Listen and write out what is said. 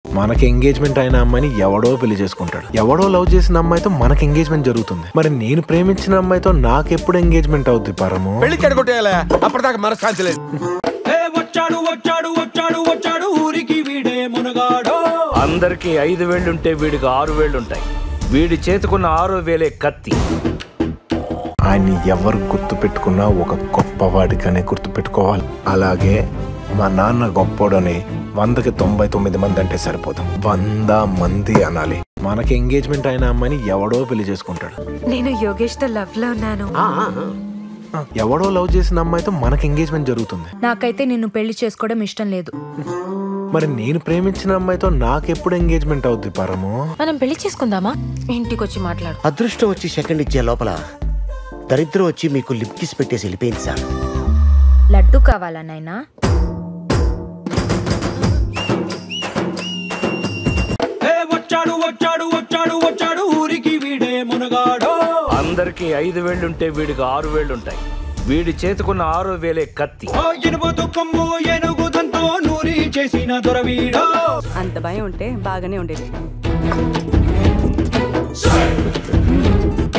మనకి ఎంగేజ్మెంట్ అయిన అమ్మాయిని ఎవడో పెళ్లి చేసుకుంటాడు ఎవడో లవ్ చేసిన అమ్మాయితో మనకి ఎంగేజ్మెంట్ జరుగుతుంది మరి నేను ప్రేమించిన అమ్మాయితో నాకెప్పుడు ఎంగేజ్మెంట్ అవుద్ది పరము పెళ్లి చెడగొట్టేయాలా అప్పటిదాకా మనశ్శాంతి లేదు ఏ వచ్చాడు వచ్చాడు వచ్చాడు వచ్చాడు ఊరికి వీడే మునగాడో అందరికీ ఐదు వేళ్ళుంటే వీడికి ఆరు వేళ్ళుంటాయి వీడి చేతుకున్న ఆరో వేలే కత్తి ఆయన్ని ఎవరు గుర్తు పెట్టుకున్నా ఒక గొప్పవాడిగానే గుర్తు పెట్టుకోవాలి అలాగే మా నాన్న గొప్పోడని వందకి తొంభై తొమ్మిది మంది అంటే సరిపోదు వంద మంది అనాలి మనకి ఎంగేజ్మెంట్ అయిన అమ్మాయిని ఎవడో పెళ్లి చేసుకుంటాడు నేను యోగేష్ తో లవ్ లో ఉన్నాను ఎవడో లవ్ చేసిన అమ్మాయితో మనకి ఎంగేజ్మెంట్ జరుగుతుంది నాకైతే నిన్ను పెళ్లి చేసుకోవడం ఇష్టం లేదు మరి నేను ప్రేమించిన అమ్మాయితో నాకెప్పుడు ఎంగేజ్మెంట్ అవుద్ది పరము మనం పెళ్లి చేసుకుందామా ఇంటికి వచ్చి మాట్లాడు అదృష్టం వచ్చి సెకండ్ ఇచ్చే లోపల దరిద్రం వచ్చి మీకు లిప్ కిస్ పెట్టేసి వెళ్ళిపోయింది సార్ లడ్డు కావాలా నాయనా ఏ వచ్చాడు వచ్చాడు వచ్చాడు వచ్చాడు ఊరికి వీడే మునగాడో అందరికీ ఐదు వేళ్ళుంటే వీడికి ఆరు వేళ్ళుంటాయి వీడి చేతుకున్న ఆరో వేలే కత్తి ఓ ఇనుపు దుఃఖము ఏనుగు దంతో నూరి చేసిన దొరవీడో అంత భయం ఉంటే బాగానే ఉండేది